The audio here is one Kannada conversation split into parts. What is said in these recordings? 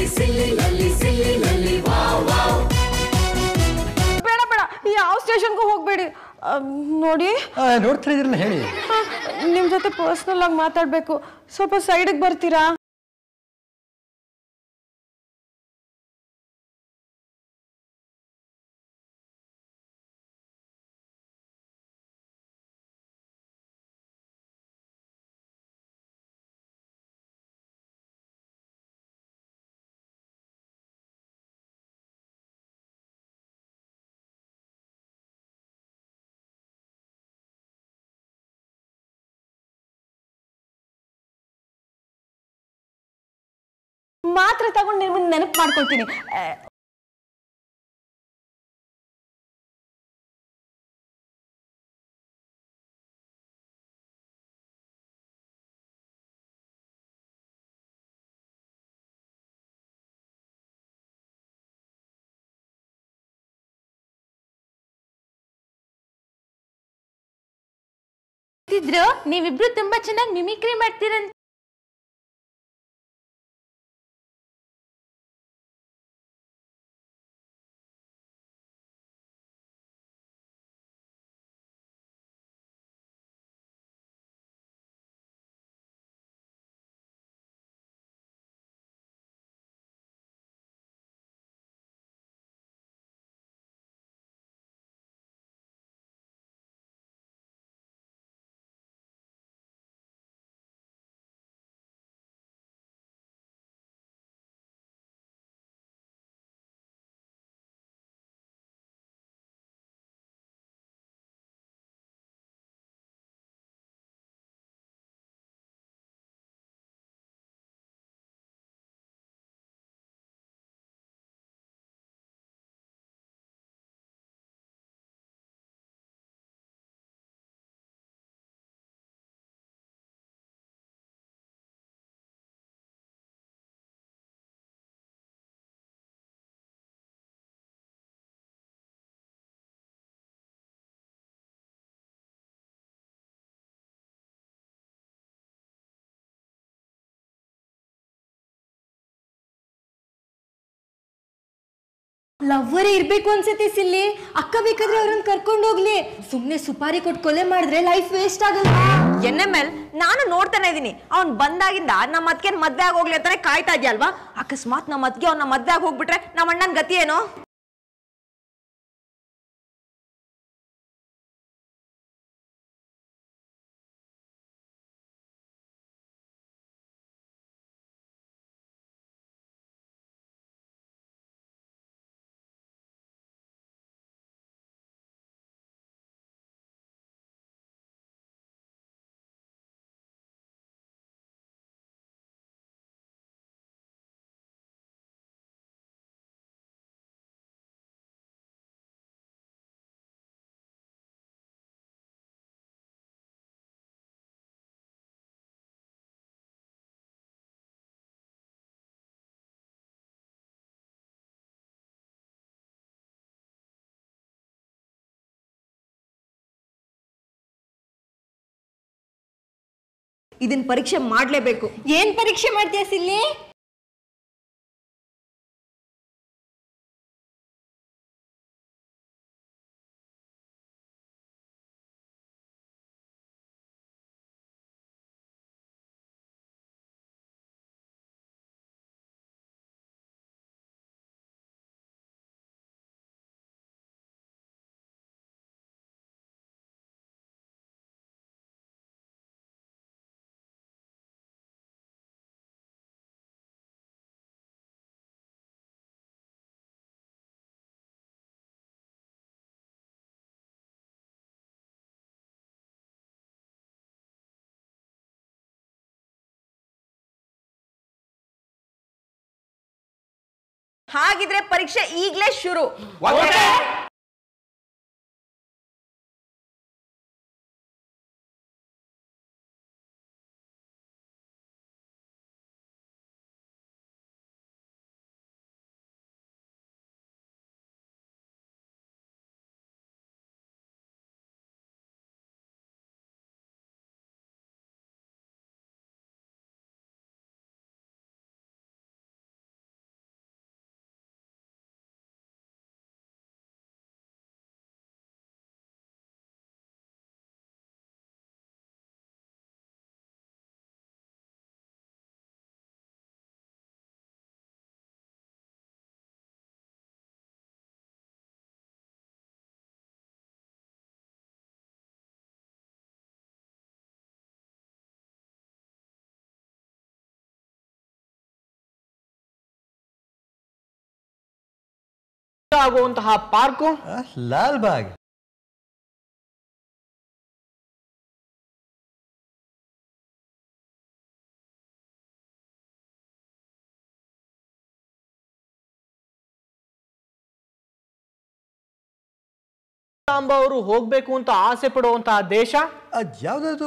ಬೇಡ ಬೇಡ ಯಾವ ಸ್ಟೇಷನ್ಗೂ ಹೋಗ್ಬೇಡಿ ಆ, ನೋಡಿ ಆ, ನೋಡ್ತಾ ಇದ್ರಲ್ಲ ಹೇಳಿ ಆ, ನಿಮ್ ಜೊತೆ ಪರ್ಸ್ನಲ್ ಆಗಿ ಮಾತಾಡ್ಬೇಕು ಸ್ವಲ್ಪ ಸೈಡಿಗೆ ಬರ್ತೀರಾ ಮಾತ್ರ ತಗೊಂಡು ನಿಮ್ಮನ್ನ ನೆನಪು ಮಾಡ್ಕೊಳ್ತೀನಿ ಆ, ಇದ್ರು ನೀವಿಬ್ರು ತುಂಬಾ ಚೆನ್ನಾಗಿ ಮಿಮಿಕ್ರಿ ಮಾಡ್ತೀರಂತ ಲವ್ವರೇ ಇರ್ಬೇಕು ಅನ್ಸತ್ತೆ ಸಿಲ್ಲಿ ಅಕ್ಕ ಬೇಕಾದ್ರೆ ಅವ್ರನ್ನ ಕರ್ಕೊಂಡು ಹೋಗ್ಲಿ ಸುಮ್ನೆ ಸುಪಾರಿ ಕೊಟ್ಟು ಕೊಲೆ ಮಾಡಿದ್ರೆ ಲೈಫ್ ವೇಸ್ಟ್ ಆಗಲ್ಲ ಎನ್ ಎಮ್ ಎಲ್ ನಾನು ನೋಡ್ತಾನೆ ಇದೀನಿ ಅವ್ನ್ ಬಂದಾಗಿಂದ ನಮ್ಮ ಅತ್ಗೆ ಮದ್ವೆ ಆಗಿ ಹೋಗ್ಲಿ ಅಂತಾನೆ ಕಾಯ್ತಾ ಇದೆಯಲ್ವಾ ಅಕಸ್ಮಾತ್ ನಮ್ಮ ಅತ್ಗೆ ಅವ್ನ ಮದ್ವೆ ಆಗಿ ಹೋಗ್ಬಿಟ್ರೆ ನಮ್ಮ ಅಣ್ಣನ ಗತಿ ಏನು ಇದನ್ ಪರೀಕ್ಷೆ ಮಾಡ್ಲೇಬೇಕು ಏನ್ ಪರೀಕ್ಷೆ ಮಾಡ್ತೀಯ ಸಿಲ್ಲಿ ಹಾಗಿದ್ರೆ ಪರೀಕ್ಷೆ ಈಗ್ಲೇ ಶುರು ಆಗುವಂತಹ ಪಾರ್ಕು ಲಾಲ್ ಬಾಗ್ ಸಾಂಬ ಅವರು ಹೋಗ್ಬೇಕು ಅಂತ ಆಸೆ ಪಡುವಂತಹ ದೇಶ ಯಾವ್ದಾದ್ರು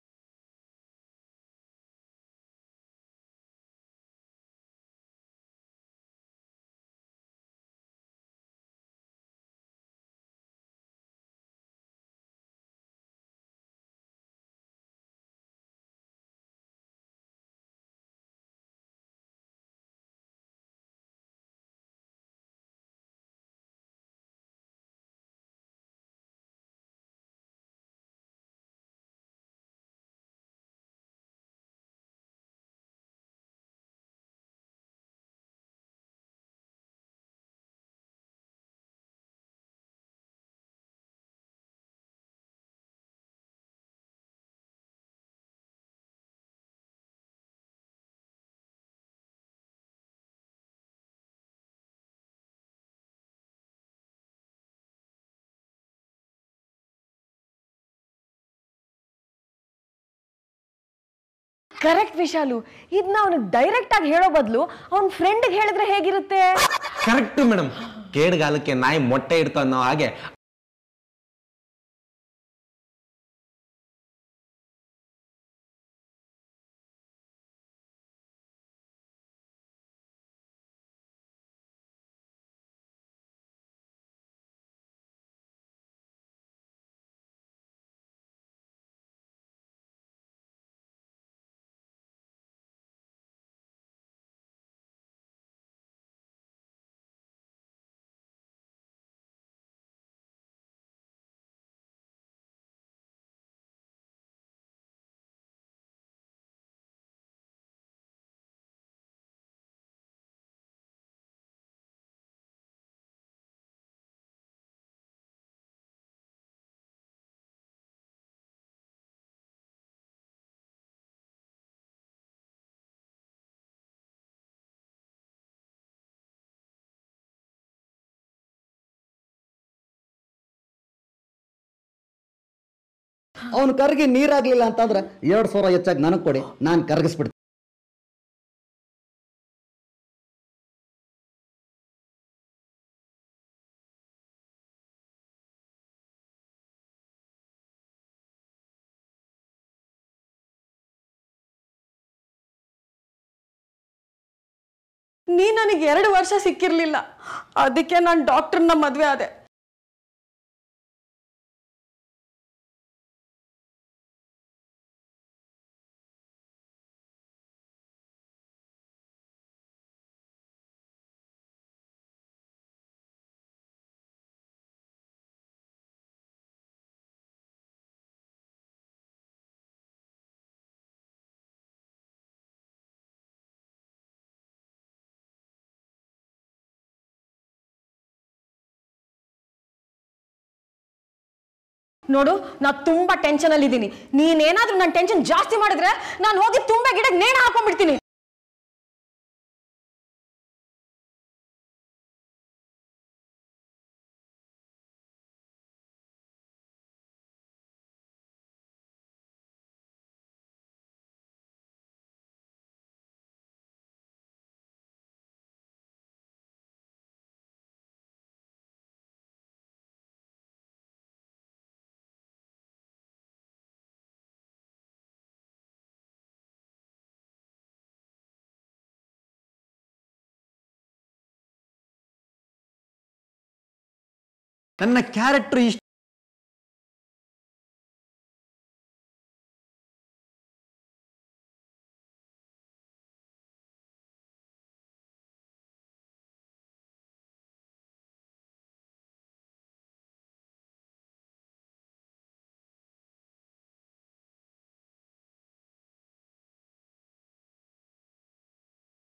ಕರೆಕ್ಟ್ ವಿಶಾಲು ಇದನ್ನ ಅವನಿಗೆ ಡೈರೆಕ್ಟ್ ಆಗಿ ಹೇಳೋ ಬದಲು ಅವನ ಫ್ರೆಂಡ್ಗೆ ಹೇಳಿದ್ರೆ ಹೇಗಿರುತ್ತೆ ಕರೆಕ್ಟ್ ಮೇಡಮ್ ಕೇಡ್ಗಾಲಕ್ಕೆ ನಾಯಿ ಮೊಟ್ಟೆ ಇಡ್ತ ಅನ್ನೋ ಹಾಗೆ ಅವನು ಕರ್ಗಿ ನೀರಾಗ್ಲಿಲ್ಲ ಅಂತಂದ್ರೆ ಎರಡ್ ಸಾವಿರ ಹೆಚ್ಚಾಗಿ ನನಗೆ ಕೊಡಿ ನಾನು ಕರಗಿಸ್ಬಿಡ್ತೀನಿ ನೀ ನನಗೆ ಎರಡು ವರ್ಷ ಸಿಕ್ಕಿರ್ಲಿಲ್ಲ ಅದಕ್ಕೆ ನಾನು ಡಾಕ್ಟರ್ನ ಮದುವೆ ಆದೆ ನೋಡು ನಾ ತುಂಬಾ ಟೆನ್ಷನ್ ಅಲ್ಲಿ ಇದ್ದೀನಿ ನೀನೇನಾದ್ರೂ ನನ್ನ ಟೆನ್ಷನ್ ಜಾಸ್ತಿ ಮಾಡಿದ್ರೆ ನಾನು ಹೋಗಿ ತುಂಬಾ ಗಿಡಕ್ಕೆ ನೇಣ ಹಾಕೊಂಡ್ಬಿಡ್ತೀನಿ ನನ್ನ ಕ್ಯಾರೆಕ್ಟರ್ ಇಷ್ಟ